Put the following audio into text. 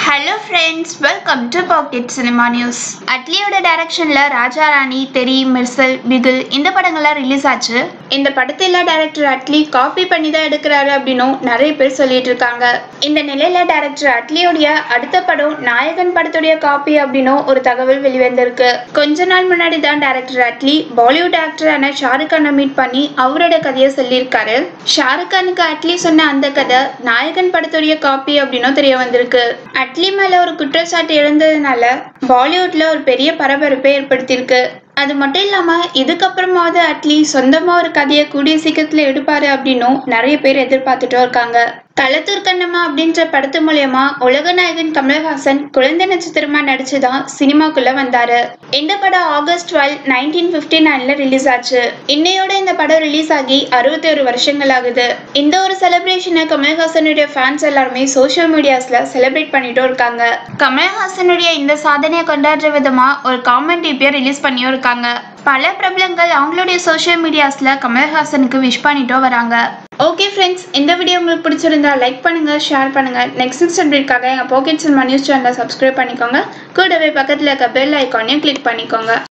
hello friends welcome to pocket cinema news அட்லியோட டைரக்ஷன்ல ராஜா ராணி தெரி மெர்சல் பிகில் இந்த படங்கள்லாம் ரிலீஸ் ஆச்சு இந்த படத்தில் டைரக்டர் அட்லி காப்பி பண்ணி தான் எடுக்கிறாரு அப்படின்னும் நிறைய பேர் சொல்லிட்டு இருக்காங்க இந்த நிலையில டைரக்டர் அட்லியோடைய அடுத்த படம் நாயகன் படத்துடைய காப்பி அப்படின்னும் ஒரு தகவல் வெளிவந்திருக்கு கொஞ்ச நாள் முன்னாடி தான் டைரக்டர் அட்லி பாலிவுட் ஆக்டரான ஷாருக் கானை மீட் பண்ணி அவரோட கதையை சொல்லியிருக்காரு ஷாருக் கானுக்கு அட்லி சொன்ன அந்த கதை நாயகன் படத்துடைய காப்பி அப்படின்னும் தெரிய வந்திருக்கு அட்லி மேல ஒரு குற்றச்சாட்டு எழுந்ததுனால பாலிவுட்ல ஒரு பெரிய பரபரப்பை ஏற்படுத்தியிருக்கு அது மட்டும் இல்லாம இதுக்கப்புறமாவது அட்லி சொந்தமா ஒரு கதையை கூடிய சீக்கிரத்துல எடுப்பாரு அப்படின்னும் நிறைய பேர் எதிர்பார்த்துட்டும் இருக்காங்க களத்தூர் கண்ணம்மா அப்படின்ற படத்து மூலயமா உலக நாயகன் கமல்ஹாசன் குழந்தை நட்சத்திரமா நடிச்சுதான் சினிமாக்குள்ள வந்தாரு இந்த படம் ஆகஸ்ட் டுவெல் நைன்டீன் பிப்டி நைன்ல ரிலீஸ் ஆச்சு இன்னையோட இந்த படம் ரிலீஸ் ஆகி அறுபத்தி ஒரு வருஷங்கள் ஆகுது இந்த ஒரு செலிப்ரேஷனை கமல்ஹாசனுடைய ஃபேன்ஸ் எல்லாருமே சோஷியல் மீடியாஸ்ல செலிப்ரேட் பண்ணிட்டும் இருக்காங்க கமல்ஹாசனுடைய இந்த சாதனையை கொண்டாடுற விதமா ஒரு காமெண்ட் இப்பயே ரிலீஸ் பண்ணியும் இருக்காங்க பல பிரபலங்கள் அவங்களுடைய சோஷியல் மீடியாஸ்ல கமல்ஹாசனுக்கு விஷ் பண்ணிட்டும் வராங்க ஓகே ஃப்ரெண்ட்ஸ் இந்த வீடியோ உங்களுக்கு பிடிச்சிருந்தா லைக் பண்ணுங்க ஷேர் பண்ணுங்க நெக்ஸ்ட் நெக்ஸ்ட் அப்டேட்காக எங்கள் பாக்கெட் சினிமா நியூஸ் சேனலை சப்ஸ்கிரைப் பண்ணிக்கோங்க கூடவே பக்கத்தில் இருக்க பெல் ஐக்கானையும் கிளிக் பண்ணிக்கோங்க